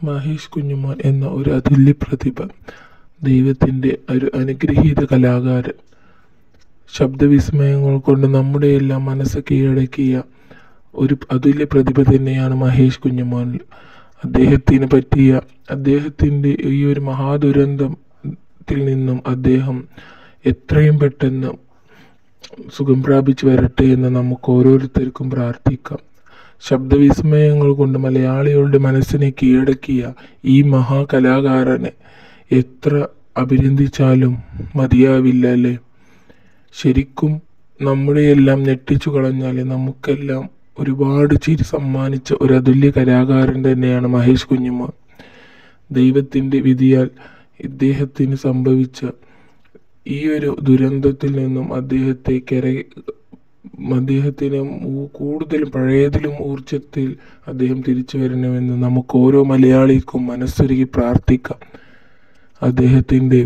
മഹേഷ് കുഞ്ഞുമോൻ എന്ന ഒരു അതുല്യ പ്രതിഭ ദൈവത്തിൻ്റെ ഒരു അനുഗ്രഹീത കലാകാരൻ ശബ്ദവിസ്മയങ്ങൾ കൊണ്ട് നമ്മുടെ എല്ലാം മനസ്സ് കീഴടക്കിയ ഒരു അതുല്യ പ്രതിഭ തന്നെയാണ് മഹേഷ് കുഞ്ഞുമോൻ അദ്ദേഹത്തിന് പറ്റിയ അദ്ദേഹത്തിൻ്റെ ഈ ഒരു മഹാദുരന്തത്തിൽ നിന്നും അദ്ദേഹം എത്രയും പെട്ടെന്ന് സുഖം പ്രാപിച്ചു വരട്ടെ എന്ന് നമുക്ക് ഓരോരുത്തർക്കും പ്രാർത്ഥിക്കാം ശബ്ദവിസ്മയങ്ങൾ കൊണ്ട് മലയാളികളുടെ മനസ്സിനെ കീഴടക്കിയ ഈ മഹാകലാകാരനെ എത്ര അഭിനന്ദിച്ചാലും മതിയാവില്ല അല്ലേ ശരിക്കും നമ്മുടെയെല്ലാം ഞെട്ടിച്ചു കളഞ്ഞാൽ നമുക്കെല്ലാം ഒരുപാട് ചിരി സമ്മാനിച്ച ഒരു അതുല്യ കലാകാരൻ തന്നെയാണ് മഹേഷ് കുഞ്ഞുമോൻ ദൈവത്തിൻ്റെ വിധിയാൽ ഇദ്ദേഹത്തിന് സംഭവിച്ച ഈ ഒരു ദുരന്തത്തിൽ നിന്നും അദ്ദേഹത്തെ കര അദ്ദേഹത്തിന് ഊ- കൂടുതലും പഴയതിലും ഊർജത്തിൽ അദ്ദേഹം തിരിച്ചു വരണമെന്ന് നമുക്ക് ഓരോ മലയാളിക്കും മനസ്സൊരുക്കി പ്രാർത്ഥിക്കാം അദ്ദേഹത്തിൻ്റെ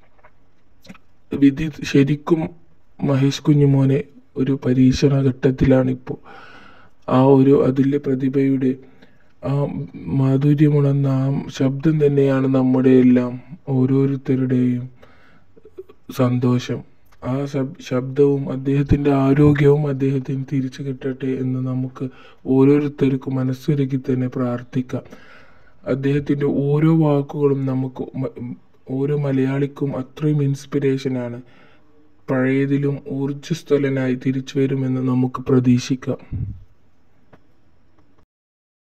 വിധി ശരിക്കും മഹേഷ് കുഞ്ഞുമോനെ ഒരു പരീക്ഷണ ഘട്ടത്തിലാണിപ്പോൾ ആ ഒരു അതുല്യ പ്രതിഭയുടെ ആ മാധുര്യമുണർന്ന ആ ശബ്ദം തന്നെയാണ് നമ്മുടെ എല്ലാം ഓരോരുത്തരുടെയും സന്തോഷം ആ ശബ് ശബ്ദവും അദ്ദേഹത്തിൻ്റെ ആരോഗ്യവും അദ്ദേഹത്തിന് തിരിച്ചു കിട്ടട്ടെ എന്ന് നമുക്ക് ഓരോരുത്തർക്കും മനസ്സൊരുക്കി തന്നെ പ്രാർത്ഥിക്കാം അദ്ദേഹത്തിൻ്റെ ഓരോ വാക്കുകളും നമുക്ക് മ- ഓരോ മലയാളിക്കും അത്രയും ഇൻസ്പിറേഷനാണ് പഴയതിലും ഊർജ്ജസ്വലനായി തിരിച്ചു വരുമെന്ന് നമുക്ക് പ്രതീക്ഷിക്കാം